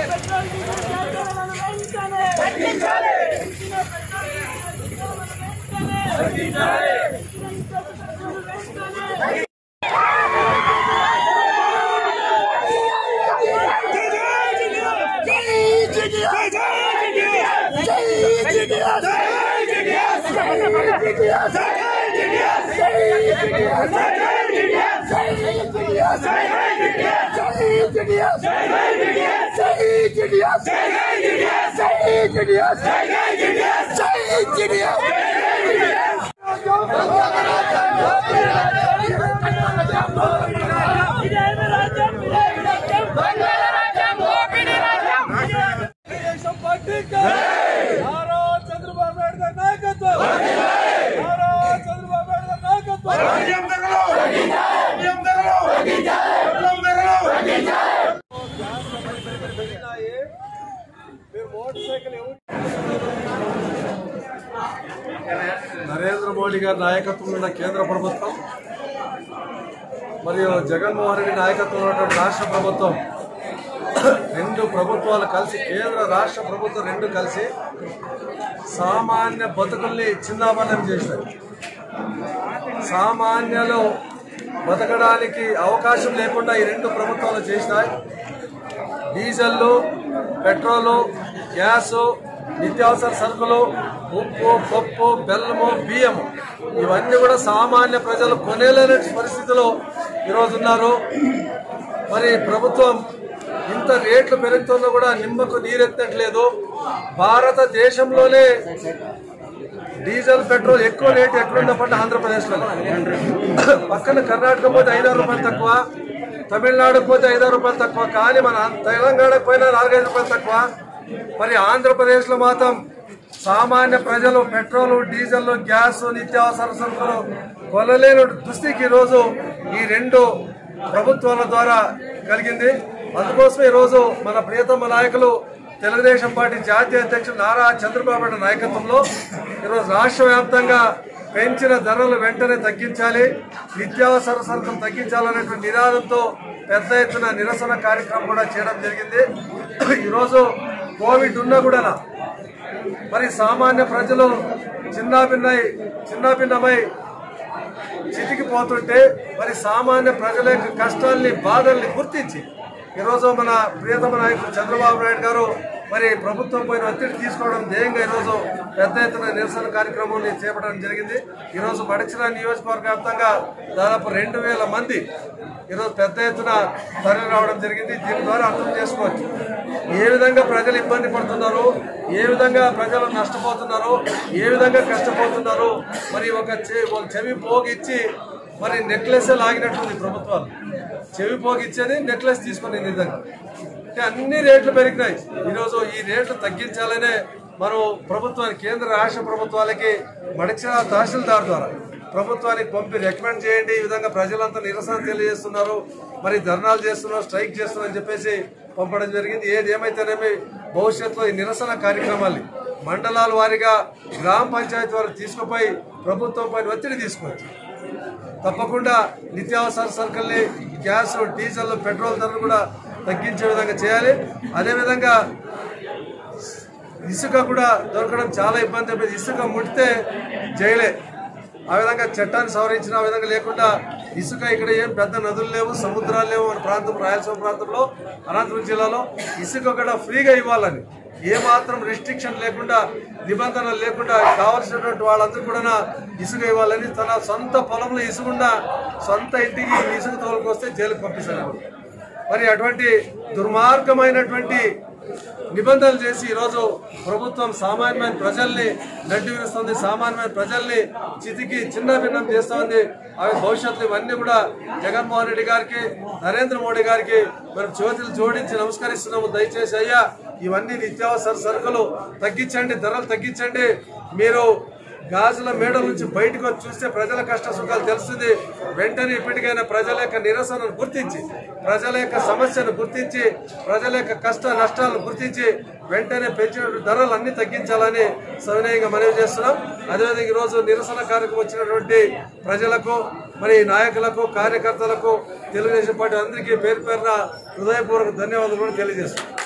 తెలుగుదేశం పార్టీకి నారా చంద్రబాబు నాయుడు గారి నాయకత్వం నారా చంద్రబాబు నాయుడు గారి నాయకత్వం పెరిగినాయి. మీరు మోటార్ సైకిల్ ఎవరు నరేంద్ర మోడీ గారి నాయకత్వంలో ఉన్న కేంద్ర ప్రభుత్వం మరియు జగన్మోహన్ రెడ్డి నాయకత్వంలో ఉన్నటువంటి రాష్ట్ర ప్రభుత్వం రెండు ప్రభుత్వాలు కలిసి కేంద్ర రాష్ట్ర ప్రభుత్వం రెండు కలిసి సామాన్య బతుకుల్ని చిన్నాభరణం చేసినాయి సామాన్యులు బతకడానికి అవకాశం లేకుండా ఈ రెండు ప్రభుత్వాలు చేసినాయి డీజిల్లు పెట్రోలు గ్యాసు నిత్యావసర సరుకులు ఉప్పు పప్పు బెల్లము బియ్యము ఇవన్నీ కూడా సామాన్య ప్రజలు కొనేలేని పరిస్థితిలో ఈరోజు ఉన్నారు మరి ప్రభుత్వం ఇంత రేట్లు పెరుగుతున్నా కూడా నిమ్మకు నీరెత్తట్లేదు భారతదేశంలోనే డీజిల్ పెట్రోల్ ఎక్కువ రేటు ఎక్కడున్నప్పటి ఆంధ్రప్రదేశ్లో పక్కన కర్ణాటక పోతే ఐదారు రూపాయలు తక్కువ తమిళనాడుకు పోతే ఐదారు రూపాయలు తక్కువ కానీ మన తెలంగాణకు పోయినా నాలుగైదు రూపాయలు తక్కువ మరి ఆంధ్రప్రదేశ్లో మాత్రం సామాన్య ప్రజలు పెట్రోల్ డీజిల్ గ్యాస్ నిత్యావసర సరుకులు కొనలేని దుస్థితికి ఈరోజు ఈ రెండు ప్రభుత్వాల ద్వారా కలిగింది అందుకోసమే ఈరోజు మన ప్రియతమ నాయకులు తెలుగుదేశం పార్టీ జాతీయ అధ్యక్షుడు నారా చంద్రబాబు నాయుడు నాయకత్వంలో ఈరోజు రాష్ట్ర వ్యాప్తంగా పెంచిన ధరలు వెంటనే తగ్గించాలి నిత్యావసర సరుకులు తగ్గించాలనేటువంటి నినాదంతో పెద్ద ఎత్తున నిరసన కార్యక్రమం కూడా చేయడం జరిగింది ఈరోజు కోవిడ్ ఉన్నా కూడా మరి సామాన్య ప్రజలు చిన్నాభిన్నై చిన్నాభిన్నమై చితికిపోతుంటే మరి సామాన్య ప్రజల యొక్క కష్టాల్ని బాధల్ని గుర్తించి ఈరోజు మన ప్రియతమ నాయకుడు చంద్రబాబు నాయుడు గారు మరి ప్రభుత్వం పైన ఒత్తిడి తీసుకోవడం ధ్యేయంగా ఈరోజు పెద్ద ఎత్తున నిరసన కార్యక్రమాన్ని చేపట్టడం జరిగింది ఈరోజు బడచిరా నియోజకవర్గ వ్యాప్తంగా దాదాపు రెండు వేల మంది ఈరోజు పెద్ద ఎత్తున తరలి రావడం జరిగింది దీని ద్వారా అర్థం చేసుకోవచ్చు ఏ విధంగా ప్రజలు ఇబ్బంది పడుతున్నారు ఏ విధంగా ప్రజలు నష్టపోతున్నారు ఏ విధంగా కష్టపోతున్నారు మరి ఒక చె- ఒక చెవి పోగిచ్చి మరి నెక్లెస్ లాగినట్టుంది ప్రభుత్వాలు చెవి పోగిచ్చేది నెక్లెస్ తీసుకుని నిజంగా అంటే అన్ని రేట్లు పెరిగినాయి ఈరోజు ఈ రేట్లు తగ్గించాలనే మనం ప్రభుత్వానికి కేంద్ర రాష్ట్ర ప్రభుత్వాలకి మడిచిన తహసీల్దార్ ద్వారా ప్రభుత్వానికి పంపి రికమెండ్ చేయండి ఈ విధంగా ప్రజలంతా నిరసన తెలియజేస్తున్నారు మరి ధర్నాలు చేస్తున్నారు స్ట్రైక్ చేస్తున్నారు అని చెప్పేసి పంపడం జరిగింది ఏది ఏమైతేనేమి భవిష్యత్తులో ఈ నిరసన కార్యక్రమాల్ని మండలాల వారీగా గ్రామ పంచాయతీ వారు తీసుకుపోయి ప్రభుత్వం పైన ఒత్తిడి తీసుకోవచ్చు తప్పకుండా నిత్యావసర సరుకుల్ని గ్యాస్ డీజిల్ పెట్రోల్ ధరలు కూడా తగ్గించే విధంగా చేయాలి అదేవిధంగా ఇసుక కూడా దొరకడం చాలా ఇబ్బంది అయిపోయింది ఇసుక ముడితే జైలే ఆ విధంగా చట్టాన్ని సవరించిన ఆ విధంగా లేకుండా ఇసుక ఇక్కడ ఏం పెద్ద నదులు లేవు సముద్రాలు లేవు మన ప్రాంతం రాయలసీమ ప్రాంతంలో అనంతపురం జిల్లాలో ఇసుక కూడా ఫ్రీగా ఇవ్వాలని ఏ మాత్రం రెస్ట్రిక్షన్ లేకుండా నిబంధనలు లేకుండా కావలసినటువంటి వాళ్ళందరూ కూడా ఇసుక ఇవ్వాలని తన సొంత పొలంలో ఇసుకున్న సొంత ఇంటికి ఇసుక తోలుకొస్తే జైలుకు పంపిస్తారు మరి అటువంటి దుర్మార్గమైనటువంటి నిబంధనలు చేసి ఈరోజు ప్రభుత్వం సామాన్యమైన ప్రజల్ని నడ్డి విరుస్తుంది సామాన్యమైన ప్రజల్ని చితికి చిన్న భిన్నం చేస్తోంది అవి భవిష్యత్తు ఇవన్నీ కూడా జగన్మోహన్ రెడ్డి గారికి నరేంద్ర మోడీ గారికి మనం చేతులు జోడించి నమస్కరిస్తున్నాము దయచేసి అయ్యా ఇవన్నీ నిత్యావసర సరుకులు తగ్గించండి ధరలు తగ్గించండి మీరు గాజుల మేడ నుంచి బయటకు వచ్చి చూస్తే ప్రజల కష్ట సుఖాలు తెలుస్తుంది వెంటనే ఇప్పటికైనా ప్రజల యొక్క నిరసనను గుర్తించి ప్రజల యొక్క సమస్యను గుర్తించి ప్రజల యొక్క కష్ట నష్టాలను గుర్తించి వెంటనే పెంచిన ధరలు అన్ని తగ్గించాలని సవినయంగా మనవి చేస్తున్నాం అదేవిధంగా ఈరోజు నిరసన కార్యక్రమం వచ్చినటువంటి ప్రజలకు మరి నాయకులకు కార్యకర్తలకు తెలుగుదేశం పార్టీ అందరికీ పేరు పేరున హృదయపూర్వక ధన్యవాదాలు కూడా తెలియజేస్తున్నాం